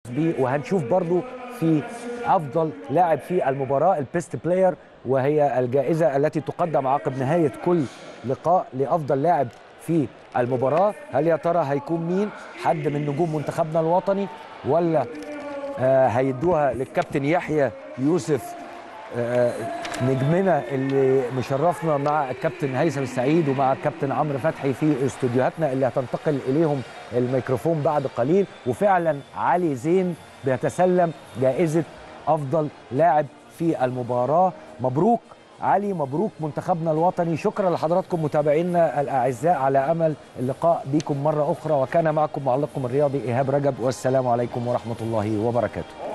بيه وهنشوف برضو في افضل لاعب في المباراه البيست بلاير وهي الجائزه التي تقدم عقب نهايه كل لقاء لافضل لاعب في المباراه هل يا ترى هيكون مين حد من نجوم منتخبنا الوطني ولا آه هيدوها للكابتن يحيى يوسف آه نجمنا اللي مشرفنا مع الكابتن هيثم السعيد ومع الكابتن عمرو فتحي في استوديوهاتنا اللي هتنتقل اليهم الميكروفون بعد قليل وفعلا علي زين بيتسلم جائزه افضل لاعب في المباراه مبروك علي مبروك منتخبنا الوطني شكرا لحضراتكم متابعينا الاعزاء على امل اللقاء بكم مره اخرى وكان معكم معلقكم الرياضي ايهاب رجب والسلام عليكم ورحمه الله وبركاته